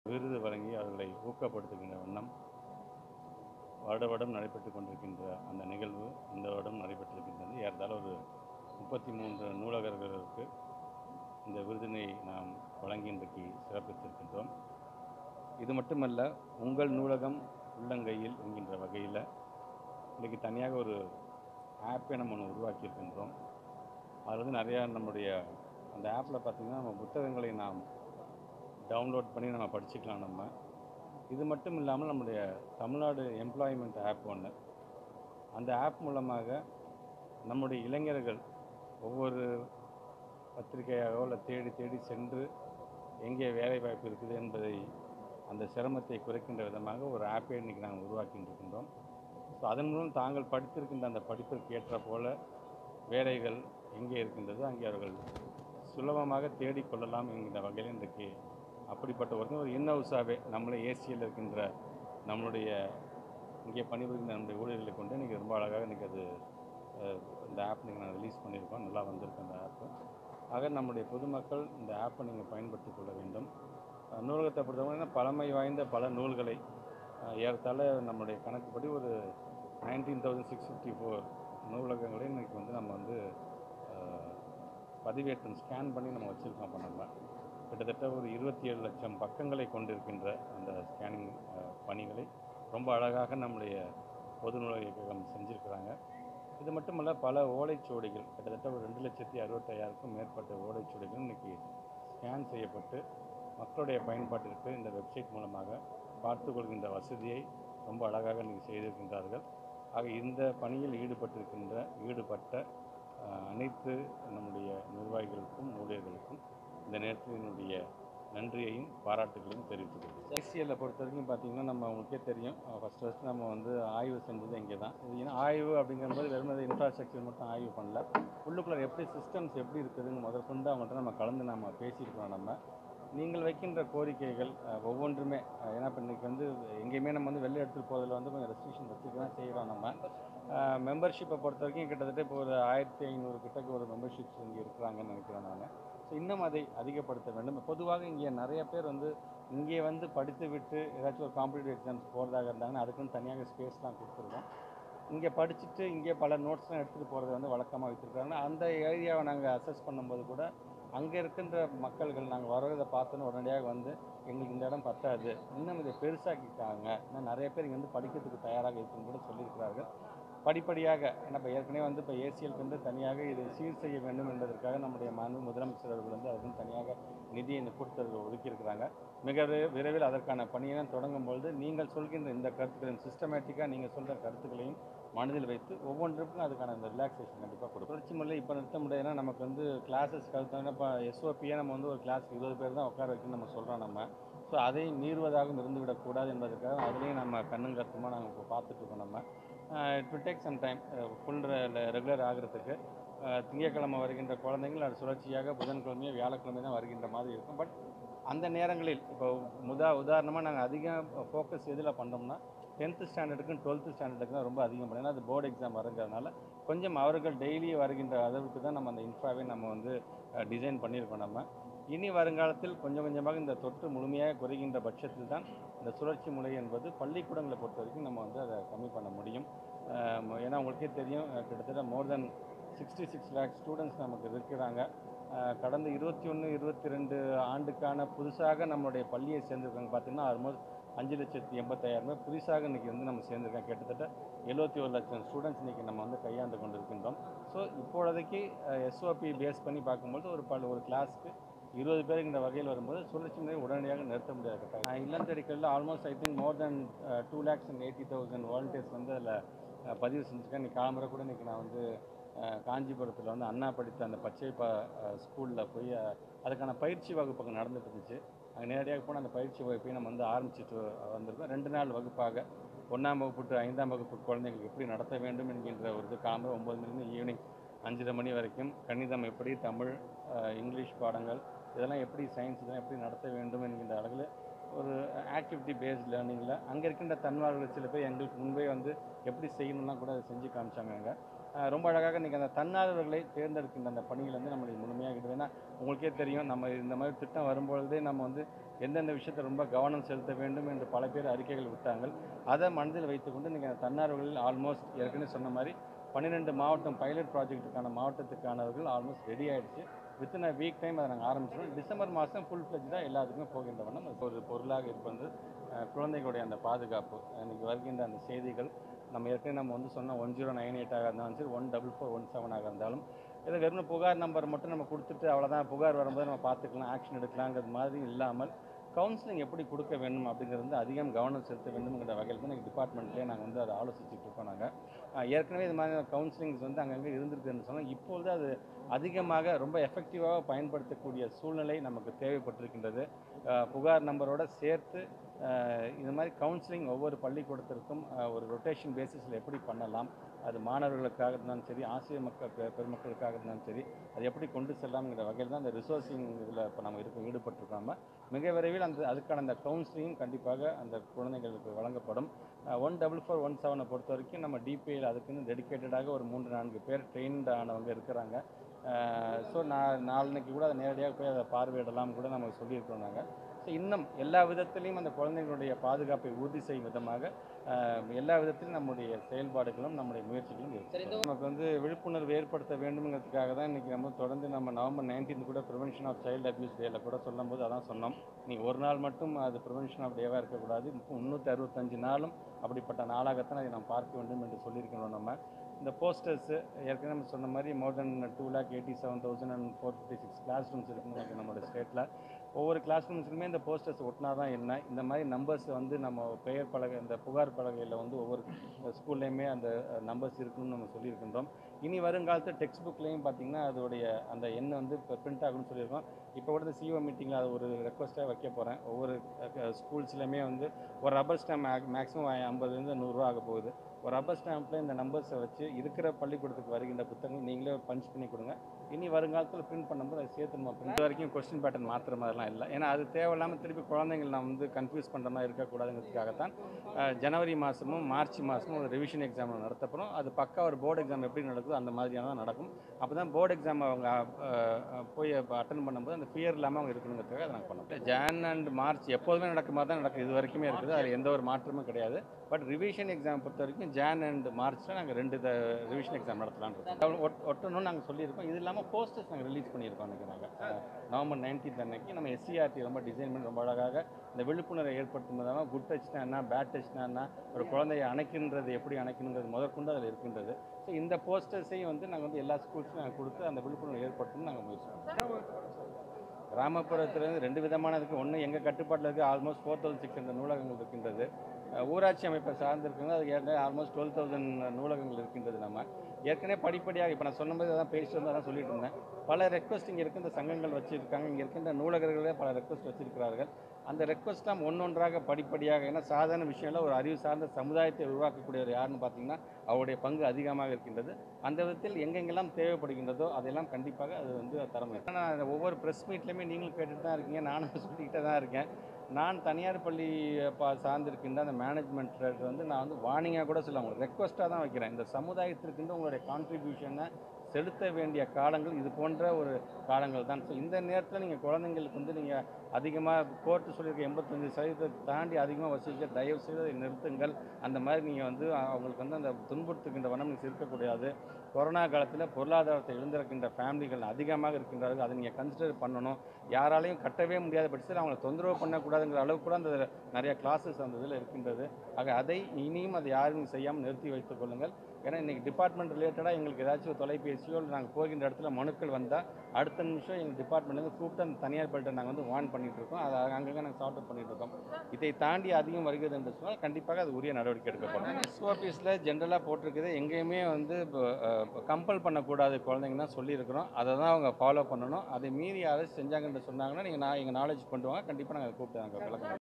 விருது வழங்கி அவர்களை ஊக்கப்படுத்துகின்ற வண்ணம் வருட வருடம் நடைபெற்று கொண்டிருக்கின்ற அந்த நிகழ்வு இந்த வருடம் நடைபெற்றிருக்கின்றது ஏறத்தாழ ஒரு முப்பத்தி மூன்று நூலகர்களுக்கு இந்த விருதினை நாம் வழங்கி இன்றைக்கு சிறப்பித்திருக்கின்றோம் இது மட்டுமல்ல உங்கள் நூலகம் உள்ளங்கையில் என்கின்ற வகையில் இன்றைக்கி தனியாக ஒரு ஆப்பை நம்ம ஒன்று உருவாக்கியிருக்கின்றோம் அதில் வந்து நிறையா நம்முடைய அந்த ஆப்பில் பார்த்திங்கன்னா நம்ம புத்தகங்களை நாம் டவுன்லோட் பண்ணி நம்ம படிச்சுக்கலாம் நம்ம இது மட்டும் இல்லாமல் நம்முடைய தமிழ்நாடு எம்ப்ளாய்மெண்ட் ஆப் ஒன்று அந்த ஆப் மூலமாக நம்முடைய இளைஞர்கள் ஒவ்வொரு பத்திரிகையாகவோ இல்லை தேடி தேடி சென்று எங்கே வேலை வாய்ப்பு இருக்குது என்பதை அந்த சிரமத்தை குறைக்கின்ற விதமாக ஒரு ஆப்பை இன்றைக்கி நாங்கள் உருவாக்கிட்டு இருக்கின்றோம் ஸோ அதன் மூலம் தாங்கள் படித்திருக்கின்ற அந்த படிப்பிற்கு ஏற்ற போல வேலைகள் எங்கே இருக்கின்றதோ அங்கே அவர்கள் சுலபமாக தேடிக்கொள்ளலாம் என்கின்ற வகையில் இன்றைக்கு அப்படிப்பட்ட ஒரு ஒரு இன்னவுசாவே நம்மளே ஏசியில் இருக்கின்ற நம்மளுடைய இங்கே பணிபுரிகின்ற நம்முடைய ஊழியர்களை கொண்டு இன்றைக்கி ரொம்ப அழகாக இன்றைக்கி அது அஹ், இந்த ஆப் நீங்கள் நான் ரிலீஸ் பண்ணியிருக்கோம் நல்லா வந்திருக்கு அந்த ஆப்பு ஆக நம்முடைய பொதுமக்கள் இந்த ஆப்பை நீங்கள் பயன்படுத்திக் கொள்ள வேண்டும் அஹ், நூலகத்தை பொறுத்தவரை பழமை வாய்ந்த பல நூல்களை அஹ், ஏறத்தாழ நம்முடைய கணக்குப்படி ஒரு nineteen thousand six fifty four நூலகங்களை இன்றைக்கி வந்து நம்ம வந்து அஹ், பதிவேற்றம் ஸ்கேன் பண்ணி நம்ம வச்சுருக்கோம் இப்போ நம்ம கிட்டத்தட்ட ஒரு இருபத்தி ஏழு லட்சம் பக்கங்களை கொண்டிருக்கின்ற அந்த ஸ்கேனிங் பணிகளை ரொம்ப அழகாக நம்முடைய பொது நூலக இயக்ககம் செஞ்சுருக்கிறாங்க இது மட்டுமல்ல பல ஓலைச்சுவடிகள் கிட்டத்தட்ட ஒரு ரெண்டு லட்சத்தி அறுபத்தையாயிரக்கும் மேற்பட்ட ஓலைச்சுவடிகள் இன்றைக்கி ஸ்கேன் செய்யப்பட்டு மக்களுடைய பயன்பாட்டிற்கு இந்த வெப்சைட் மூலமாக பார்த்து கொள்கின்ற வசதியை ரொம்ப அழகாக இன்றைக்கி செய்திருக்கின்றார்கள் ஆக இந்த பணியில் ஈடுபட்டிருக்கின்ற ஈடுபட்ட அஹ், அனைத்து நம்முடைய நிர்வாகிகளுக்கும் ஊழியர்களுக்கும் இந்த நேரத்தில் என்னுடைய நன்றியையும் பாராட்டுகளையும் தெரிவித்துக் கொள்கிறேன் ஐசிஎல்லை பொறுத்த வரைக்கும் பார்த்தீங்கன்னா நம்ம உங்களுக்கே தெரியும் ஃபஸ்ட் ஃபஸ்ட்டு நம்ம வந்து ஆய்வு செஞ்சது இங்கே தான் இது ஏன்னா ஆய்வு அப்படிங்கும்போது வெறும் இன்ஃப்ராஸ்ட்ரக்சர் மட்டும் ஆய்வு பண்ணல உள்ளுக்குள்ள எப்படி சிஸ்டம்ஸ் எப்படி இருக்குதுன்னு முதற்கொண்டு அவங்கள்ட்ட நம்ம கலந்து நம்ம பேசியிருக்கிறோம் நம்ம நீங்கள் வைக்கின்ற கோரிக்கைகள் அஹ், ஒவ்வொன்றுமே அஹ், ஏன்னா இப்போ இன்றைக்கி வந்து எங்கேயுமே நம்ம வந்து வெளில எடுத்துகிட்டு போகிறதுல வந்து கொஞ்சம் ரெஸ்ட்ரிக்ஷன் வச்சுக்க தான் செய்கிறோம் நம்ம மெம்பர்ஷிப்பை பொறுத்த வரைக்கும் கிட்டத்தட்ட இப்போ ஒரு ஆயிரத்தி ஐநூறு கிட்டக்கு ஒரு மெம்பர்ஷிப்ஸ் இங்கே இருக்கிறாங்கன்னு நினைக்கிறேன் நான் ஸோ இன்னும் அதை அதிகப்படுத்த வேண்டும் பொதுவாக இங்கே நிறைய பேர் வந்து இங்கே வந்து படித்து விட்டு ஏதாச்சும் ஒரு காம்படிட்டிவ் எக்ஸாம்ஸ் போகிறதாக இருந்தாங்கன்னா அதுக்குன்னு தனியாக ஸ்பேஸ்லாம் கொடுத்துருக்கோம் இங்கே படிச்சுட்டு இங்கே பல நோட்ஸ்லாம் எடுத்துகிட்டு போகிறது வந்து வழக்கமாக வச்சுருக்காங்க அந்த ஏரியாவை நாங்கள் அசஸ் பண்ணும்போது கூட அங்கே இருக்கின்ற மக்கள்கள் நாங்கள் வர்றதை பார்த்தோன்னு உடனடியாக வந்து எங்களுக்கு இந்த இடம் பத்தாது இன்னும் இதை பெருசாக்கிட்டாங்க இன்னும் நிறைய பேர் இங்கே வந்து படிக்கிறதுக்கு தயாராக இருக்குன்னு கூட சொல்லியிருக்கிறார்கள் படிப்படியாக ஏன்னா இப்போ ஏற்கனவே வந்து இப்போ ஏசிஎலுக்கு வந்து தனியாக இதை சீர் செய்ய வேண்டும் என்பதற்காக நம்முடைய மாண்பு முதலமைச்சர் அவர்கள் வந்து அதுக்கு தனியாக நிதியை இந்த கூட்டத்தில் ஒதுக்கியிருக்கிறாங்க மிக விரை- விரைவில் அதற்கான பணியை தொடங்கும் பொழுது நீங்கள் சொல்கின்ற இந்த கருத்துக்களையும் சிஸ்டமேட்டிக்காக நீங்கள் சொல்கிற கருத்துக்களையும் மனதில் வைத்து ஒவ்வொன்றுக்கும் அதுக்கான அந்த ரிலாக்ஸேஷன் கண்டிப்பாக கொடுக்கும் தொடர்ச்சி முறையில் இப்போ நிறுத்த முடியாதுன்னா நமக்கு வந்து கிளாஸஸ் கருத்தாங்க இப்போ எஸ்ஓபியே நம்ம வந்து ஒரு கிளாஸ் இருபது பேர் தான் உட்கார வைக்கணும்னு நம்ம சொல்கிறோம் நம்ம ஸோ அதை மீறுவதாகவும் இருந்துவிடக்கூடாது என்பதற்காக அதுலேயும் நம்ம கண்ணும் கருத்துமாக நாங்கள் இப்போ பார்த்துட்ருக்கோம் நம்ம it will take some time full regular ஆகிறதுக்கு அஹ், திங்கட்கிழமை வருகின்ற குழந்தைங்கள் அது சுழற்சியாக புதன்கிழமையோ வியாழக்கிழமை தான் வருகின்ற மாதிரி இருக்கும் பட் அந்த நேரங்களில் இப்போ முதா உதாரணமாக நாங்கள் அதிகம் ஃபோக்கஸ் எதில் பண்ணோம்னா டென்த்து ஸ்டாண்டர்டுக்கும் டுவெல்த்து ஸ்டாண்டர்டுக்கு தான் ரொம்ப அதிகம் பண்ணோம் ஏன்னா அது போர்டு எக்ஸாம் வருங்கிறதுனால கொஞ்சம் அவர்கள் டெய்லி வருகின்ற அளவுக்கு தான் நம்ம அந்த இன்ஃப்ராவே நம்ம வந்து டிசைன் பண்ணியிருக்கோம் நம்ம இனி வருங்காலத்தில் கொஞ்சம் கொஞ்சமாக இந்த தொற்று முழுமையாக குறைகின்ற பட்சத்தில் தான் இந்த சுழற்சி முறை என்பது பள்ளிக்கூடங்களை பொறுத்த வரைக்கும் நம்ம வந்து அதை கம்மி பண்ண முடியும் அஹ் ஏன்னா உங்களுக்கே தெரியும் அஹ் கிட்டத்தட்ட more than sixty six lakh students நமக்கு இருக்கிறாங்க அஹ் கடந்த இருபத்தி ஒன்று இருபத்தி ரெண்டு ஆண்டுக்கான புதுசாக நம்மளுடைய பள்ளியை சேர்ந்துருக்காங்க பார்த்தீங்கன்னா ஆல்மோஸ்ட் அஞ்சு லட்சத்தி எண்பத்தாயிரம் பேர் புதுசாக இன்றைக்கி வந்து நம்ம சேர்ந்துருக்கோம் கிட்டத்தட்ட எழுபத்தி ஒரு லட்சம் ஸ்டூடெண்ட்ஸ் இன்றைக்கி நம்ம வந்து கையாண்டு கொண்டிருக்கின்றோம் ஸோ இப்பொழுதைக்கு எஸ்ஓபி பேஸ் பண்ணி பார்க்கும்போது ஒரு பல ஒரு கிளாஸ்க்கு இருபது பேருங்கிற வகையில் வரும்போது சுழற்சி முறை உடனடியாக நிறுத்த முடியாது கட்டாயம் இல்லம் தேடிக்கல்ல almost I think more than two lakhs and eighty thousand volunteers வந்து அதில் பதிவு செஞ்சுருக்கேன் இன்னைக்கு காலம்பரை கூட இன்றைக்கி நான் வந்து அஹ், காஞ்சிபுரத்தில் வந்து அண்ணா படித்த அந்த பச்சை ப ஸ்கூலில் போய் அஹ், அதுக்கான பயிற்சி வகுப்புகள் நடந்துட்டு இருந்துச்சு அங்கே நேரடியாக போனால் அந்த பயிற்சி வகுப்பையும் நம்ம வந்து ஆரம்பிச்சிட்டு வந்திருக்கோம் ரெண்டு நாள் வகுப்பாக ஒன்றாம் வகுப்பு to ஐந்தாம் வகுப்பு குழந்தைங்களுக்கு எப்படி நடத்த வேண்டும் என்கின்ற ஒரு இது காலம்பரை ஒம்பது மணிலேருந்து ஈவினிங் அஞ்சரை மணி வரைக்கும் கணிதம் எப்படி தமிழ் அஹ், இங்கிலீஷ் பாடங்கள் இதெல்லாம் எப்படி சயின்ஸ் இதெல்லாம் எப்படி நடத்த வேண்டும் என்கின்ற அளவில் ஒரு ஆக்டிவிட்டி பேஸ்ட் லேர்னிங்கில் அங்கே இருக்கின்ற தன்மார்கள் சில பேர் எங்களுக்கு முன்பே வந்து எப்படி செய்யணும்லாம் கூட அதை செஞ்சு காமிச்சாங்க அங்கே அஹ் ரொம்ப அழகாக இன்றைக்கி அந்த தன்னார்வர்களை தேர்ந்தெடுக்கின்ற அந்த பணியில் வந்து நம்மளுக்கு முழுமையாக இருக்குது ஏன்னா உங்களுக்கே தெரியும் நம்ம இந்த மாதிரி திட்டம் வரும்பொழுதே நம்ம வந்து எந்தெந்த விஷயத்தை ரொம்ப கவனம் செலுத்த வேண்டும் என்று பல பேர் அறிக்கைகள் விட்டாங்க அதை மனதில் வைத்துக்கொண்டு இன்றைக்கி அந்த தன்னார்வர்களில் ஆல்மோஸ்ட் ஏற்கனவே சொன்ன மாதிரி பன்னிரெண்டு மாவட்டம் பைலட் ப்ராஜெக்ட்டுக்கான மாவட்டத்துக்கானவர்கள் ஆல்மோஸ்ட் ரெடி ஆயிடுச்சு வித்தின் அ வீக் டைம் அதை நாங்கள் ஆரம்பிச்சிடுவோம் டிசம்பர் மாதம் ஃபுல் ஃப்ளெஜ்டாக எல்லாத்துக்குமே போகின்ற வண்ணம் அது ஒரு பொருளாக இருப்பது அஹ், குழந்தைகளுடைய அந்த பாதுகாப்பு இன்னைக்கு வருகின்ற அந்த செய்திகள் நம்ம ஏற்கனவே நம்ம வந்து சொன்ன ஒன் ஜீரோ நைன் எயிட்டாக இருந்தாலும் சரி ஒன் டபுள் ஃபோர் ஒன் செவனாக இருந்தாலும் இதை வெறும் புகார் நம்பர் மட்டும் நம்ம கொடுத்துட்டு அவ்வளோதான் புகார் வரும்போது நம்ம பார்த்துக்கலாம் ஆக்ஷன் எடுக்கலாங்கிறது மாதிரி இல்லாமல் கவுன்சிலிங் எப்படி கொடுக்க வேண்டும் அப்படிங்கிறது வந்து அதிகம் கவனம் செலுத்த வேண்டும்ங்கிற வகையில் தான் எங்கள் டிபார்ட்மெண்ட்லேயே நாங்கள் வந்து அதை ஆலோசிச்சுட்டு இருக்கோம் நாங்கள் ஆஹ் ஏற்கனவே இது மாதிரி கவுன்சிலிங்ஸ் வந்து அங்கங்கே இருந்திருக்குன்னு சொன்னால் இப்பொழுது அது அதிகமாக ரொம்ப எஃபெக்டிவாக பயன்படுத்தக்கூடிய சூழ்நிலை நமக்கு தேவைப்பட்டிருக்கின்றது ஆஹ் புகார் நம்பரோட சேர்த்து ஆஹ் இது மாதிரி கவுன்சிலிங் ஒவ்வொரு பள்ளிக்கூடத்திற்கும் ஆஹ் ஒரு ரொட்டேஷன் பேசிஸில் எப்படி பண்ணலாம் அது மாணவர்களுக்காக இருந்தாலும் சரி ஆசிரியர் மக்கள் பெ- பெருமக்களுக்காக இருந்தாலும் சரி அது எப்படி கொண்டு செல்லலாம்ங்கிற வகையில் தான் அந்த ரிசோர்ஸிங் இதில் இப்போ நம்ம இருக்க ஈடுபட்டிருக்கோம் நம்ம. மிக விரைவில் அந்த அதுக்கான அந்த கவுன்சிலிங் கண்டிப்பாக அந்த குழந்தைகளுக்கு வழங்கப்படும் ஒன் டபுள் ஃபோர் ஒன் செவனை பொறுத்த வரைக்கும் நம்ம டிபிஐயில் அதுக்குன்னு டெடிக்கேட்டடாக ஒரு மூன்று நான்கு பேர் ட்ரெயின்ட் ஆனவங்க இருக்கிறாங்க ஸோ நான் நாளைக்கு கூட அதை நேரடியாக போய் அதை பார்வையிடலாம் கூட நம்ம சொல்லியிருக்கோம் நாங்கள் ஸோ இன்னும் எல்லா விதத்திலையும் அந்த குழந்தைகளுடைய பாதுகாப்பை உறுதி செய்யும் விதமாக ஆஹ், எல்லா விதத்திலும் நம்முடைய செயல்பாடுகளும் நம்முடைய முயற்சிகளும் இருக்கு நமக்கு வந்து விழிப்புணர்வு ஏற்படுத்த வேண்டும்ங்கிறதுக்காக தான் இன்றைக்கி நம்ம தொடர்ந்து நம்ம நவம்பர் நைன்டீன் கூட ப்ரிவென்ஷன் ஆஃப் சைல்டு அபியூஸ் டேல கூட சொல்லும்போது அதான் சொன்னோம் நீ ஒரு நாள் மட்டும் அது ப்ரிவென்ஷன் ஆஃப் டேவாக இருக்கக்கூடாது முந்நூற்றி அறுபத்தஞ்சு நாளும் அப்படிப்பட்ட நாளாகத்தான் அதை நாம் பார்க்க வேண்டும் என்று சொல்லியிருக்கிறோம் நம்ம இந்த போஸ்டர்ஸு ஏற்கனவே நம்ம சொன்ன மாதிரி more than two lakh eighty seven thousand and four fifty six classrooms இருக்குது நமக்கு நம்மளோட ஸ்டேட்டில் ஒவ்வொரு கிளாஸ் ரூம்ஸ்லையுமே இந்த போஸ்டர்ஸ் ஒட்டினா தான் என்ன இந்த மாதிரி நம்பர்ஸ் வந்து நம்ம பெயர் பலகை இந்த புகார் பலகையில் வந்து ஒவ்வொரு ஸ்கூல்லையுமே அந்த நம்பர்ஸ் இருக்குன்னு நம்ம சொல்லியிருக்கின்றோம் இனி வருங்காலத்தில் டெக்ஸ்ட் புக்லேயும் பார்த்தீங்கன்னா அதோடைய அந்த எண் வந்து இப்போ பிரிண்ட் ஆகும்னு சொல்லியிருக்கோம் இப்போ கூட சிஓ மீட்டிங்கில் அது ஒரு ரெக்வஸ்ட்டாக வைக்க போகிறேன் ஒவ்வொரு ஸ்கூல்ஸ்லையுமே வந்து ஒரு ரப்பர் ஸ்டாம்ப் மேக்ஸிமம் ஐம்பதுலேருந்து நூறுரூவா ஆக போகுது ஒரு ரப்பர் ஸ்டாம்பில் இந்த நம்பர்ஸை வச்சு இருக்கிற பள்ளிக்கூடத்துக்கு வருகின்ற புத்தகங்கள் நீங்களே பஞ்ச் பண்ணி கொடுங்க இனி வருங்காலத்தில் பிரிண்ட் பண்ணும்போது அதை சேர்த்து நம்ம print வரைக்கும் கொஸ்டின் பேட்டர்ன் மாற்றுற மாதிரிலாம் இல்லை ஏன்னா அது தேவையில்லாமல் திருப்பி குழந்தைங்களை நம்ம வந்து கன்ஃபியூஸ் பண்ணுற மாதிரி இருக்கக்கூடாதுங்கிறதுக்காகத்தான் அஹ், ஜனவரி மாதமும் மார்ச் மாதமும் ஒரு ரிவிஷன் எக்ஸாம் நடத்தப்படும் அது பக்கா ஒரு போர்டு எக்ஸாம் எப்படி நடக்குதோ அந்த மாதிரியான தான் நடக்கும் அப்போ தான் போர்டு எக்ஸாம் அவங்க அஹ், அஹ், போய் அட்டன் பண்ணும்போது அந்த ஃபியர் இல்லாமல் அவங்க இருக்கணுங்கிறதுக்காக அதை நாங்கள் பண்ணோம் ஜான் அண்ட் மார்ச் எப்போதுமே நடக்கிற மாதிரி தான் நடக்குது இது வரைக்குமே இருக்குது அதில் எந்த ஒரு மாற்றமும் கிடையாது பட் ரிவிஷன் எக்ஸாம் பொறுத்த வரைக்கும் ஜான் அண்ட் மார்ச்சில் நாங்கள் ரெண்டு ரிவிஷன் எக்ஸாம் நடத்தலாம்னு இருக்கோம் ஒட்- ஒட்டணும்னு நாங்கள் சொல்லியிருக்கோம் இது இல்லாமல் போஸ்டர்ஸ் நாங்கள் ரிலீஸ் பண்ணியிருக்கோம் அன்றைக்கி நாங்கள் நவம்பர் நைன்டீன்த் அன்னைக்கு நம்ம எஸ்சிஆர்டி ரொம்ப டிசைன் பண்ணி ரொம்ப அழகாக இந்த விழிப்புணர்வை ஏற்படுத்தும் விதமாக குட் டச்னா என்ன பேட் டச்னா என்ன ஒரு குழந்தையை அணைக்கின்றது எப்படி அணைக்கணுங்கிறது முதற்கொண்டு அதில் இருக்கின்றது ஸோ இந்த போஸ்டர்ஸையும் வந்து நாங்கள் வந்து எல்லா ஸ்கூல்ஸ்லையும் நாங்கள் கொடுத்து அந்த விழிப்புணர்வை ஏற்படுத்தணும்னு நாங்கள் முயற்சி பண்ணுறோம் கிராமப்புறத்துலேருந்து ரெண்டு விதமான இருக்குது ஒன்று எங்கள் கட்டுப்பாட்டில் இருக்குது almost four thousand six hundred நூலகங்கள் இருக்கின்றது அஹ் ஊராட்சி அமைப்பை சார்ந்திருக்கிறது அதுக்கு ஏற்கனவே ஆல்மோஸ்ட் டுவெல் தௌசண்ட் நூலகங்கள் இருக்கின்றது நம்ம ஏற்கனவே படிப்படியாக இப்போ நான் சொன்னபோது அதான் பேசிட்டு வந்து அதான் சொல்லிட்டு இருந்தேன் பல ரெக்வஸ்ட் இங்கே இருக்கின்ற சங்கங்கள் வச்சுருக்காங்க இங்கே இருக்கின்ற நூலகர்களே பல ரெக்வஸ்ட் வச்சிருக்கிறார்கள் அந்த ரெக்வஸ்ட்லாம் ஒன்றொன்றாக படிப்படியாக ஏன்னா சாதாரண விஷயம் இல்லை ஒரு அறிவு சார்ந்த சமுதாயத்தை உருவாக்கக்கூடியவர் யாருன்னு பார்த்தீங்கன்னா அவருடைய பங்கு அதிகமாக இருக்கின்றது அந்த விதத்தில் எங்கெங்கெல்லாம் தேவைப்படுகின்றதோ அதெல்லாம் கண்டிப்பாக அது வந்து தர முடியும் ஆனால் ஒவ்வொரு ப்ரெஸ் மீட்லையுமே நீங்களும் கேட்டுட்டு தான் இருக்கீங்க நானும் சொல்லிக்கிட்டே தான் இருக்கேன் நான் தனியார் பள்ளி பா சார்ந்திருக்கின்ற அந்த மேனேஜ்மெண்ட் வந்து நான் வந்து வார்னிங்காக கூட சொல்ல உங்களுக்கு ரெக்வஸ்ட்டாக தான் வைக்கிறேன் இந்த சமுதாயத்திற்குன்ற உங்களுடைய கான்ட்ரிபியூஷனை செலுத்த வேண்டிய காலங்கள் இது போன்ற ஒரு காலங்கள் தான் ஸோ இந்த நேரத்தில் நீங்கள் குழந்தைங்களுக்கு வந்து நீங்கள் அதிகமாக கோர்ட்டு சொல்லியிருக்க எண்பத்தஞ்சு சதவீதத்தை தாண்டி அதிகமாக வசிக்க தயவு செய்து அதை நிறுத்துங்கள் அந்த மாதிரி நீங்கள் வந்து அவங்களுக்கு வந்து அந்த துன்புறுத்துகின்ற வண்ணம் நீங்கள் இருக்கக்கூடாது கொரோனா காலத்தில் பொருளாதாரத்தை இழந்திருக்கின்ற ஃபேமிலிகள் அதிகமாக இருக்கின்றார்கள் அதை நீங்கள் கன்சிடர் பண்ணணும் யாராலையும் கட்டவே முடியாத பட்சத்தில் அவங்களை தொந்தரவு பண்ணக்கூடாதுங்கிற அளவுக்கு கூட அந்த நிறைய கிளாஸஸ் அந்த இதில் இருக்கின்றது ஆக அதை இனியும் அதை யாரும் செய்யாமல் நிறுத்தி வைத்துக் கொள்ளுங்கள் ஏன்னா இன்றைக்கி டிபார்ட்மெண்ட் ரிலேட்டடாக எங்களுக்கு ஏதாச்சும் ஒரு தொலைபேசியோ இல்லை நாங்கள் போகின்ற இடத்துல மனுக்கள் வந்தால் அடுத்த நிமிஷம் எங்கள் டிபார்ட்மெண்ட்லேருந்து கூப்பிட்டு அந்த தனியார் பள்ளிட்ட நாங்கள் வந்து வார்ன் பண்ணிட்டு இருக்கோம் அதை அங்கங்கே நாங்கள் சார்ட் அவுட் பண்ணிட்டு இருக்கோம் இதை தாண்டி அதிகம் வருகிறது என்று சொன்னால் கண்டிப்பாக அது உரிய நடவடிக்கை எடுக்கப்படும் எஸ்ஓபிஸில் ஜென்ரலாக போட்டிருக்குது எங்கேயுமே வந்து கம்பல் பண்ணக்கூடாது குழந்தைங்க தான் சொல்லியிருக்கிறோம் அதை தான் அவங்க ஃபாலோ பண்ணணும் அதை மீறி யாராவது செஞ்சாங்கன்னு சொன்னாங்கன்னா நீங்கள் நான் எங்கள் நாலேஜ் கொண்டு வாங்க கண்டிப்பாக நாங்கள் கூப்பிட்டு நாங்கள் விளக்கம்